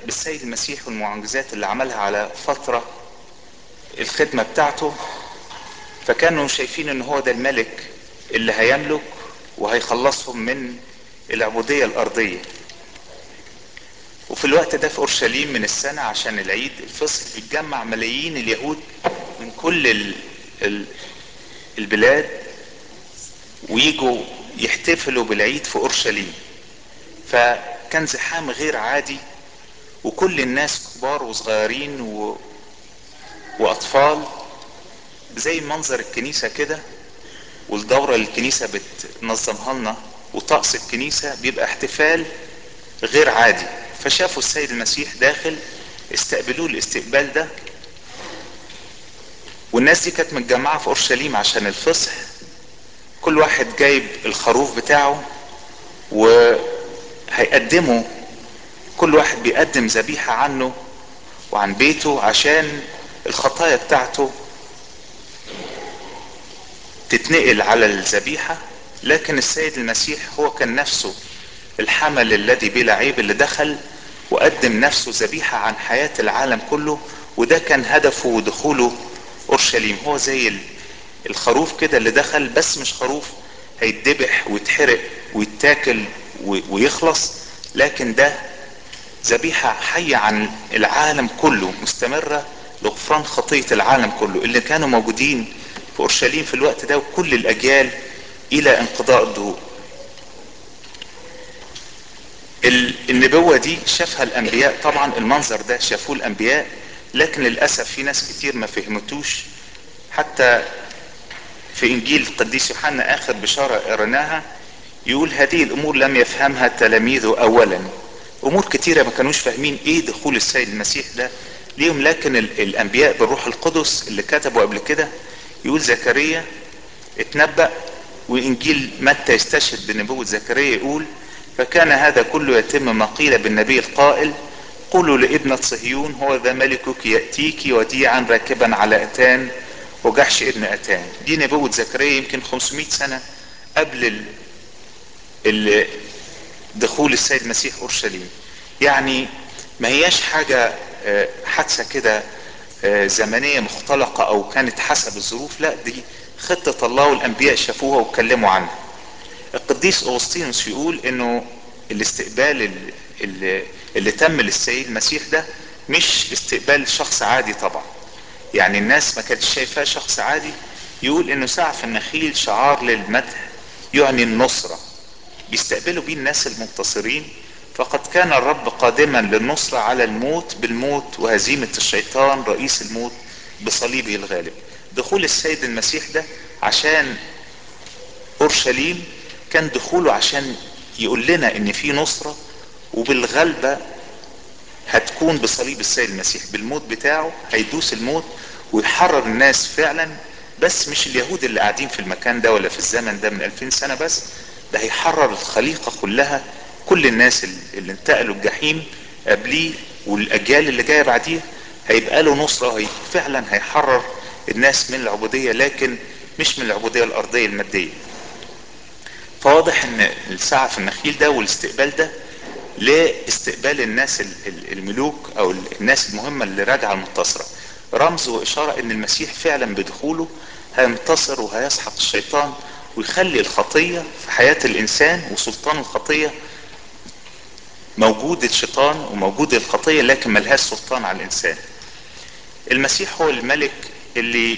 بالسيد المسيح والمعجزات اللي عملها على فترة الخدمة بتاعته فكانوا شايفين ان هو ده الملك اللي هيملك وهيخلصهم من العبودية الارضية وفي الوقت ده في اورشليم من السنة عشان العيد الفصل بيتجمع ملايين اليهود من كل ال ال البلاد ويجوا يحتفلوا بالعيد في اورشليم فكان زحام غير عادي وكل الناس كبار وصغيرين و... واطفال زي منظر الكنيسة كده والدورة اللي الكنيسة بتنظمها لنا وطقس الكنيسة بيبقى احتفال غير عادي فشافوا السيد المسيح داخل استقبلوه الاستقبال ده والناس دي كانت متجمعة في اورشليم عشان الفصح كل واحد جايب الخروف بتاعه وهيقدمه كل واحد بيقدم ذبيحة عنه وعن بيته عشان الخطايا بتاعته تتنقل على الذبيحة لكن السيد المسيح هو كان نفسه الحمل الذي بلا عيب اللي دخل وقدم نفسه ذبيحة عن حياة العالم كله وده كان هدفه ودخوله اورشليم هو زي الخروف كده اللي دخل بس مش خروف هيتذبح ويتحرق ويتاكل ويخلص لكن ده ذبيحة حية عن العالم كله مستمرة لغفران خطية العالم كله اللي كانوا موجودين في اورشليم في الوقت ده وكل الاجيال الى انقضاء الدهور النبوة دي شافها الانبياء طبعا المنظر ده شافوه الانبياء لكن للأسف في ناس كتير ما فهمتوش حتى في انجيل القديس يوحنا اخر بشارة قرناها يقول هذه الامور لم يفهمها تلاميذه اولا امور كتيرة ما كانوش فاهمين ايه دخول السيد المسيح ده ليهم لكن الانبياء بالروح القدس اللي كتبوا قبل كده يقول زكريا اتنبأ وانجيل متى يستشهد بنبوة زكريا يقول فكان هذا كله يتم ما قيل بالنبي القائل قولوا لابنة صهيون هو ذا ملكك يأتيك وديعا راكبا على أتان وجحش ابن أتان دي نبوة زكريا يمكن 500 سنة قبل ال... ال... دخول السيد المسيح أورشليم يعني ما هياش حاجة حادثة كده زمنية مختلقة أو كانت حسب الظروف لا دي خطة الله والأنبياء شافوها واتكلموا عنها القديس أغسطينوس يقول إنه الاستقبال اللي, اللي تم للسيد المسيح ده مش استقبال شخص عادي طبعا يعني الناس ما كانتش شايفاه شخص عادي يقول انه سعف النخيل شعار للمدح يعني النصرة بيستقبلوا بيه الناس المنتصرين فقد كان الرب قادما للنصرة على الموت بالموت وهزيمة الشيطان رئيس الموت بصليبه الغالب دخول السيد المسيح ده عشان اورشليم كان دخوله عشان يقول لنا ان في نصرة وبالغلبة هتكون بصليب السيد المسيح بالموت بتاعه هيدوس الموت ويحرر الناس فعلا بس مش اليهود اللي قاعدين في المكان ده ولا في الزمن ده من 2000 سنة بس ده هيحرر الخليقة كلها كل الناس اللي انتقلوا الجحيم قبليه والاجيال اللي جايه بعديه هيبقى له نصره هي فعلا هيحرر الناس من العبوديه لكن مش من العبوديه الارضيه الماديه. فواضح ان السعي في النخيل ده والاستقبال ده لاستقبال الناس الملوك او الناس المهمه اللي راجعه المنتصره. رمز واشاره ان المسيح فعلا بدخوله هينتصر وهيسحق الشيطان ويخلي الخطيه في حياه الانسان وسلطان الخطيه موجود الشيطان وموجود الخطية لكن ملهاش سلطان على الإنسان المسيح هو الملك اللي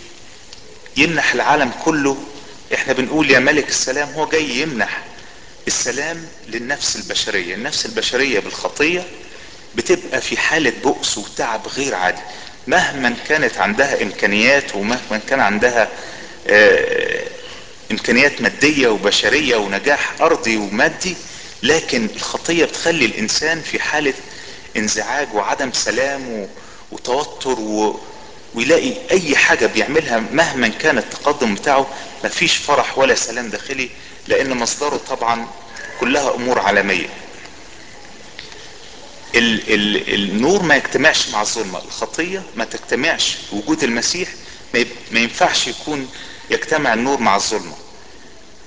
يمنح العالم كله احنا بنقول يا ملك السلام هو جاي يمنح السلام للنفس البشرية النفس البشرية بالخطية بتبقى في حالة بؤس وتعب غير عادي مهما كانت عندها امكانيات ومهما كان عندها اه امكانيات مادية وبشرية ونجاح ارضي ومادي لكن الخطية بتخلي الانسان في حالة انزعاج وعدم سلام وتوتر و... ويلاقي اي حاجة بيعملها مهما كان التقدم بتاعه مفيش فرح ولا سلام داخلي لان مصدره طبعا كلها امور عالمية ال... ال... النور ما يجتمعش مع الظلمة الخطية ما تجتمعش وجود المسيح ما, ي... ما ينفعش يكون يجتمع النور مع الظلمة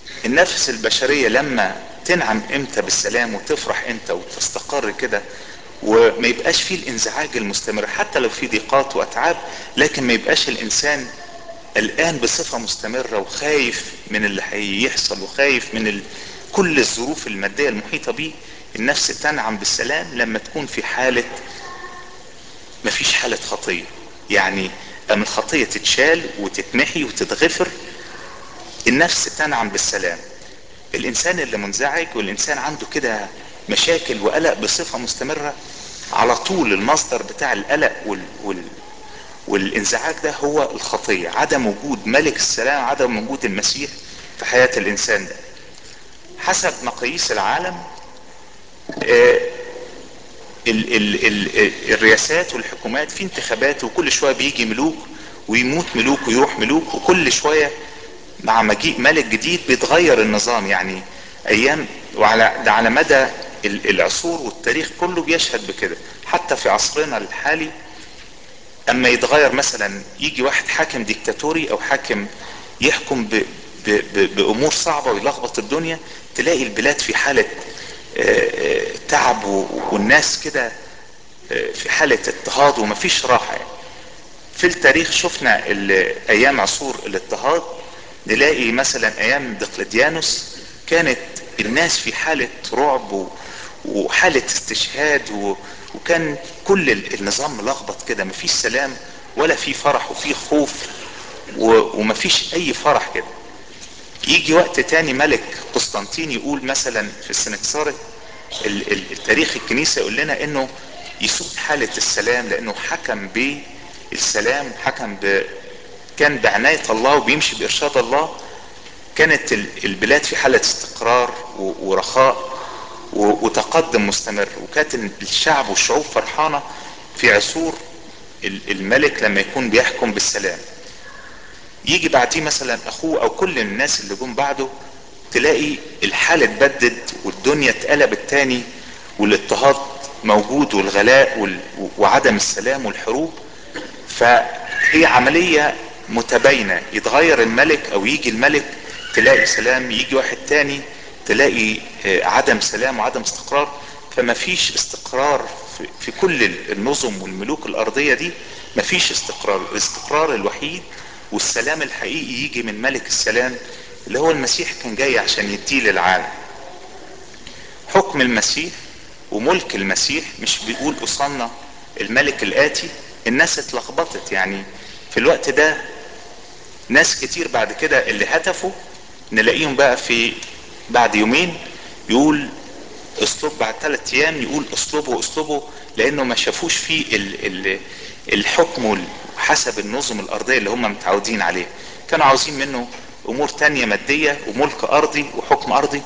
النفس البشرية لما تنعم امتى بالسلام وتفرح امتى وتستقر كده وما يبقاش فيه الانزعاج المستمر حتى لو في ضيقات واتعاب لكن ما يبقاش الانسان قلقان بصفة مستمرة وخايف من اللي هيحصل وخايف من ال... كل الظروف المادية المحيطة بيه النفس تنعم بالسلام لما تكون في حالة مفيش حالة خطية يعني اما الخطية تتشال وتتمحي وتتغفر النفس تنعم بالسلام الانسان اللي منزعج والانسان عنده كده مشاكل وقلق بصفة مستمرة على طول المصدر بتاع القلق وال... وال... والانزعاج ده هو الخطية عدم وجود ملك السلام عدم وجود المسيح في حياة الانسان ده حسب مقاييس العالم آه ال ال ال الرئاسات والحكومات في انتخابات وكل شوية بيجي ملوك ويموت ملوك ويروح ملوك وكل شوية مع مجيء ملك جديد بيتغير النظام يعني ايام وعلى ده على مدى العصور والتاريخ كله بيشهد بكده حتى في عصرنا الحالي اما يتغير مثلا يجي واحد حاكم ديكتاتوري او حاكم يحكم ب ب ب بامور صعبة ويلخبط الدنيا تلاقي البلاد في حالة تعب والناس كده في حالة اضطهاد ومفيش راحة يعني. في التاريخ شفنا ايام عصور الاضطهاد نلاقي مثلا ايام دقلديانوس كانت الناس في حالة رعب وحالة استشهاد وكان كل النظام ملخبط كده مفيش سلام ولا في فرح وفي خوف ومفيش اي فرح كده يجي وقت تاني ملك قسطنطين يقول مثلا في السنكسارة التاريخ الكنيسة يقول لنا انه يسوق حالة السلام لانه حكم بالسلام حكم ب كان بعناية الله وبيمشي بارشاد الله كانت البلاد في حالة استقرار ورخاء وتقدم مستمر وكانت الشعب والشعوب فرحانة في عصور الملك لما يكون بيحكم بالسلام يجي بعديه مثلا اخوه او كل الناس اللي جم بعده تلاقي الحالة اتبدد والدنيا اتقلبت تاني والاضطهاد موجود والغلاء وعدم السلام والحروب فهي عملية متباينة يتغير الملك او يجي الملك تلاقي سلام يجي واحد تاني تلاقي عدم سلام وعدم استقرار فما فيش استقرار في كل النظم والملوك الارضية دي ما فيش استقرار الاستقرار الوحيد والسلام الحقيقي يجي من ملك السلام اللي هو المسيح كان جاي عشان يديه للعالم حكم المسيح وملك المسيح مش بيقول اصلنا الملك الاتي الناس اتلخبطت يعني في الوقت ده ناس كتير بعد كده اللي هتفوا نلاقيهم بقى في بعد يومين يقول اسلوب بعد ثلاث ايام يقول اسلوبه اسلوبه لانه ما شافوش فيه ال ال الحكم حسب النظم الارضية اللي هم متعودين عليه كانوا عاوزين منه امور تانية مادية وملك ارضي وحكم ارضي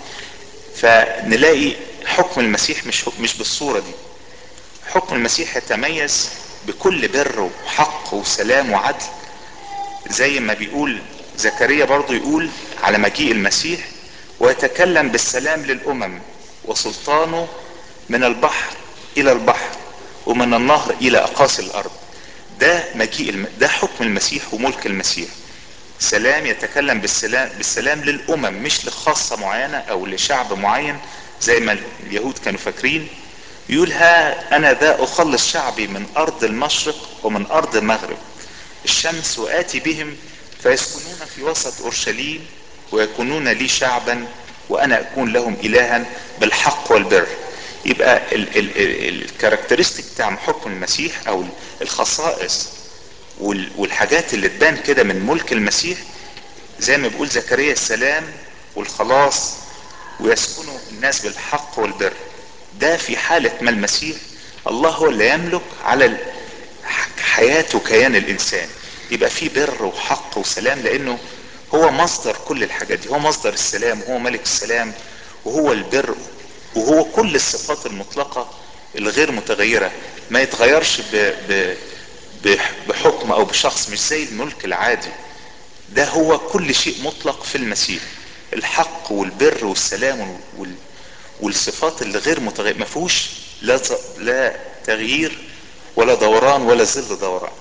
فنلاقي حكم المسيح مش مش بالصورة دي حكم المسيح يتميز بكل بر وحق وسلام وعدل زي ما بيقول زكريا برضو يقول على مجيء المسيح ويتكلم بالسلام للامم وسلطانه من البحر الى البحر ومن النهر الى اقاصي الارض ده مجيء الم... ده حكم المسيح وملك المسيح سلام يتكلم بالسلام بالسلام للامم مش لخاصة معينة او لشعب معين زي ما اليهود كانوا فاكرين يقول ها انا ذا اخلص شعبي من ارض المشرق ومن ارض المغرب الشمس واتي بهم فيسكنون في وسط اورشليم ويكونون لي شعبا وانا اكون لهم الها بالحق والبر يبقى الكاركترستيك بتاع حكم المسيح او الخصائص والحاجات اللي تبان كده من ملك المسيح زي ما بيقول زكريا السلام والخلاص ويسكنوا الناس بالحق والبر ده في حالة ما المسيح الله هو اللي يملك على حياة وكيان الانسان يبقى في بر وحق وسلام لانه هو مصدر كل الحاجات دي هو مصدر السلام هو ملك السلام وهو البر وهو كل الصفات المطلقة الغير متغيرة ما يتغيرش ب ب بحكم او بشخص مش زي الملك العادي ده هو كل شيء مطلق في المسيح الحق والبر والسلام وال والصفات اللي غير متغيرة ما فيهوش لا لا تغيير ولا دوران ولا ظل دوران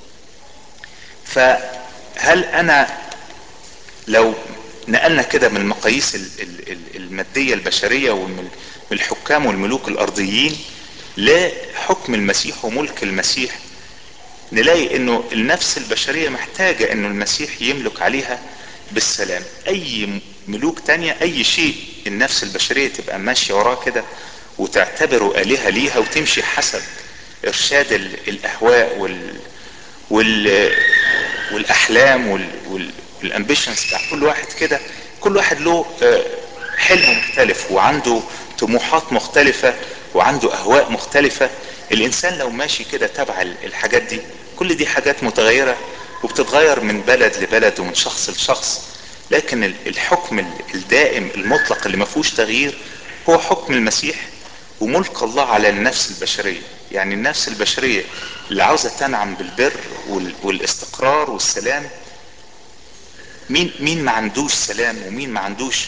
فهل انا لو نقلنا كده من المقاييس المادية البشرية ومن الحكام والملوك الارضيين لحكم المسيح وملك المسيح نلاقي انه النفس البشرية محتاجة انه المسيح يملك عليها بالسلام اي ملوك تانية اي شيء النفس البشرية تبقى ماشية وراه كده وتعتبره آلهة ليها وتمشي حسب ارشاد الاهواء وال وال والاحلام وال وال والامبيشنز بتاع كل واحد كده كل واحد له حلم مختلف وعنده طموحات مختلفة وعنده اهواء مختلفة الانسان لو ماشي كده تبع الحاجات دي كل دي حاجات متغيرة وبتتغير من بلد لبلد ومن شخص لشخص لكن الحكم الدائم المطلق اللي ما فيهوش تغيير هو حكم المسيح وملك الله على النفس البشرية يعني النفس البشرية اللي عاوزة تنعم بالبر والاستقرار والسلام مين مين ما عندوش سلام ومين ما عندوش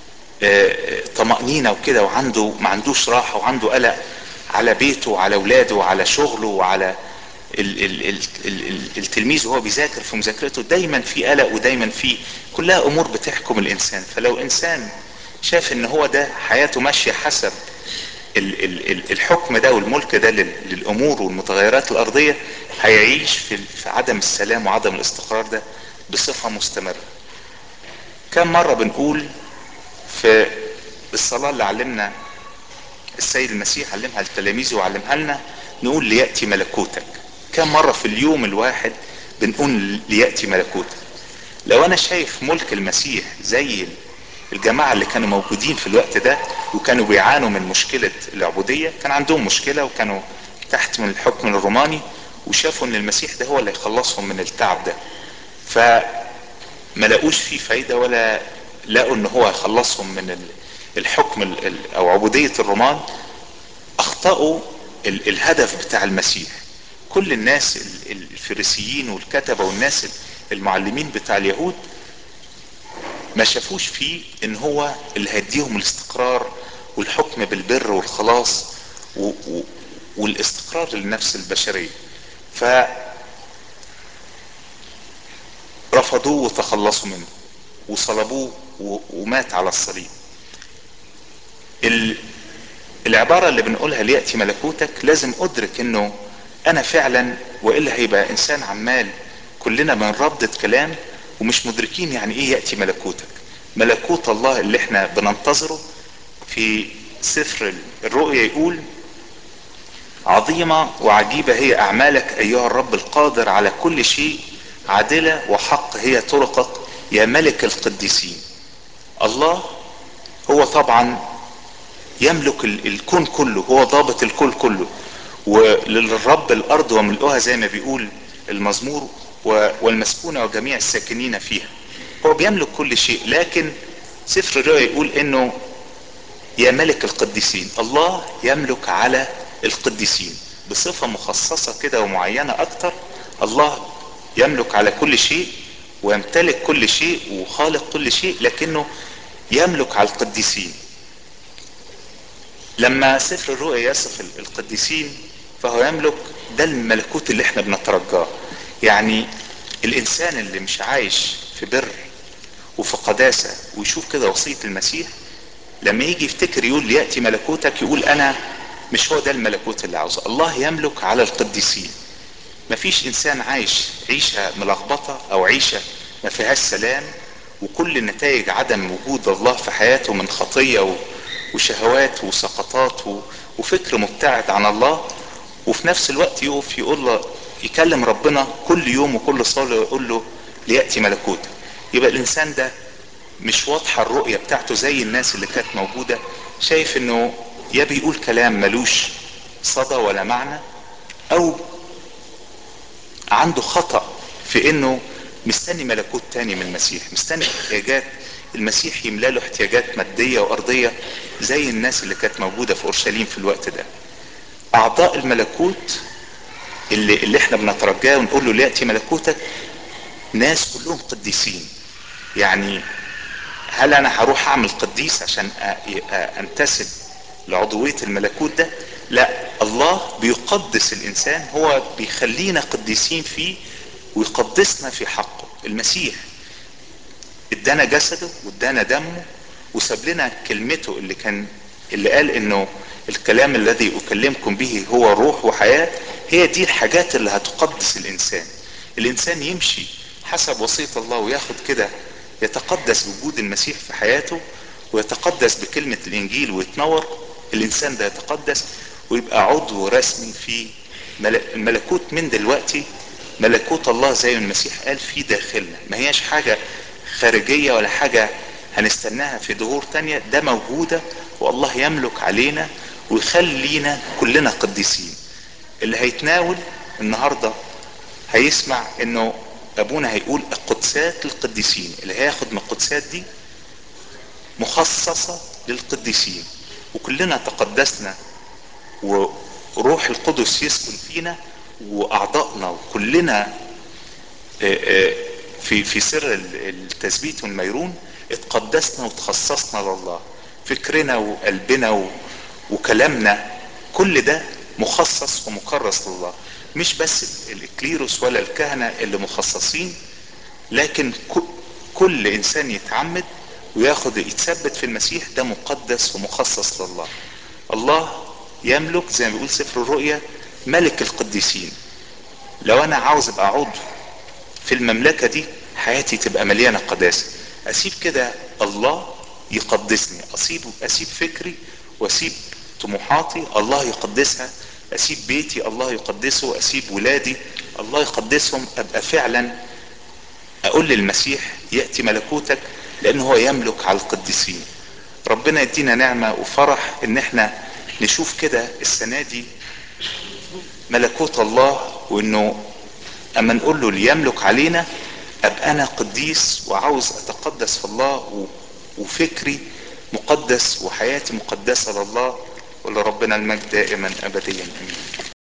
طمأنينة وكده وعنده ما عندوش راحة وعنده قلق على بيته وعلى اولاده وعلى شغله وعلى ال ال ال ال التلميذ وهو بيذاكر في مذاكرته دايما في قلق ودايما في كلها امور بتحكم الانسان فلو انسان شاف ان هو ده حياته ماشية حسب ال ال ال الحكم ده والملك ده للامور والمتغيرات الارضية هيعيش في, في عدم السلام وعدم الاستقرار ده بصفة مستمرة كم مرة بنقول في الصلاة اللي علمنا السيد المسيح علمها لتلاميذه وعلمها لنا نقول ليأتي ملكوتك كم مرة في اليوم الواحد بنقول ليأتي ملكوتك لو انا شايف ملك المسيح زي الجماعة اللي كانوا موجودين في الوقت ده وكانوا بيعانوا من مشكلة العبودية كان عندهم مشكلة وكانوا تحت من الحكم الروماني وشافوا ان المسيح ده هو اللي يخلصهم من التعب ده فما لقوش فيه فايدة ولا لقوا ان هو يخلصهم من الحكم او عبودية الرومان اخطأوا الهدف بتاع المسيح كل الناس الفريسيين والكتبة والناس المعلمين بتاع اليهود ما شافوش فيه ان هو اللي هيديهم الاستقرار والحكم بالبر والخلاص و و والاستقرار للنفس البشرية ف رفضوه وتخلصوا منه وصلبوه ومات على الصليب العبارة اللي بنقولها ليأتي ملكوتك لازم ادرك انه انا فعلا وإلا هيبقى انسان عمال كلنا بنردد كلام ومش مدركين يعني ايه يأتي ملكوتك ملكوت الله اللي احنا بننتظره في سفر الرؤيا يقول عظيمة وعجيبة هي اعمالك ايها الرب القادر على كل شيء عادلة وحق هي طرقك يا ملك القديسين الله هو طبعا يملك الكون كله هو ضابط الكل كله وللرب الارض وملؤها زي ما بيقول المزمور والمسكونة وجميع الساكنين فيها هو بيملك كل شيء لكن سفر الرؤيا يقول انه يا ملك القديسين الله يملك على القديسين بصفة مخصصة كده ومعينة اكتر الله يملك على كل شيء ويمتلك كل شيء وخالق كل شيء لكنه يملك على القديسين لما سفر الرؤيا يصف القديسين فهو يملك ده الملكوت اللي احنا بنترجاه يعني الانسان اللي مش عايش في بر وفي قداسة ويشوف كده وصية المسيح لما يجي يفتكر يقول يأتي ملكوتك يقول انا مش هو ده الملكوت اللي عاوزه الله يملك على القديسين مفيش انسان عايش عيشة ملخبطة او عيشة ما فيهاش سلام وكل نتائج عدم وجود الله في حياته من خطية وشهوات وسقطات وفكر مبتعد عن الله وفي نفس الوقت يقف يقول له يكلم ربنا كل يوم وكل صلاة يقول له ليأتي ملكوتك يبقى الانسان ده مش واضحة الرؤية بتاعته زي الناس اللي كانت موجودة شايف انه يا بيقول كلام ملوش صدى ولا معنى او عنده خطأ في انه مستني ملكوت تاني من المسيح مستني احتياجات المسيح يملى له احتياجات مادية وارضية زي الناس اللي كانت موجودة في اورشليم في الوقت ده اعضاء الملكوت اللي, اللي احنا بنترجاه ونقول له ليأتي ملكوتك ناس كلهم قديسين يعني هل انا هروح اعمل قديس عشان انتسب لعضوية الملكوت ده لا الله بيقدس الانسان هو بيخلينا قديسين فيه ويقدسنا في حقه المسيح ادانا جسده وادانا دمه وساب لنا كلمته اللي كان اللي قال انه الكلام الذي اكلمكم به هو روح وحياة هي دي الحاجات اللي هتقدس الانسان الانسان يمشي حسب وصية الله وياخد كده يتقدس بوجود المسيح في حياته ويتقدس بكلمة الانجيل ويتنور الانسان ده يتقدس ويبقى عضو رسمي في الملكوت من دلوقتي ملكوت الله زي ما المسيح قال في داخلنا ما هياش حاجة خارجية ولا حاجة هنستناها في ظهور تانية ده موجودة والله يملك علينا ويخلينا كلنا قديسين اللي هيتناول النهاردة هيسمع انه ابونا هيقول القدسات للقديسين اللي هياخد من القدسات دي مخصصة للقديسين وكلنا تقدسنا وروح القدس يسكن فينا واعضائنا وكلنا في في سر التثبيت والميرون اتقدسنا وتخصصنا لله فكرنا وقلبنا وكلامنا كل ده مخصص ومكرس لله مش بس الكليروس ولا الكهنة اللي مخصصين لكن كل انسان يتعمد وياخد يتثبت في المسيح ده مقدس ومخصص لله الله يملك زي ما بيقول سفر الرؤيا ملك القديسين لو انا عاوز ابقى عضو في المملكة دي حياتي تبقى مليانة قداسة اسيب كده الله يقدسني اسيب اسيب فكري واسيب طموحاتي الله يقدسها اسيب بيتي الله يقدسه اسيب ولادي الله يقدسهم ابقى فعلا اقول للمسيح يأتي ملكوتك لان هو يملك على القديسين ربنا يدينا نعمة وفرح ان احنا نشوف كده السنة دي ملكوت الله وانه اما نقول له ليملك علينا ابقى انا قديس وعاوز اتقدس في الله وفكري مقدس وحياتي مقدسة لله ولربنا المجد دائما ابديا امين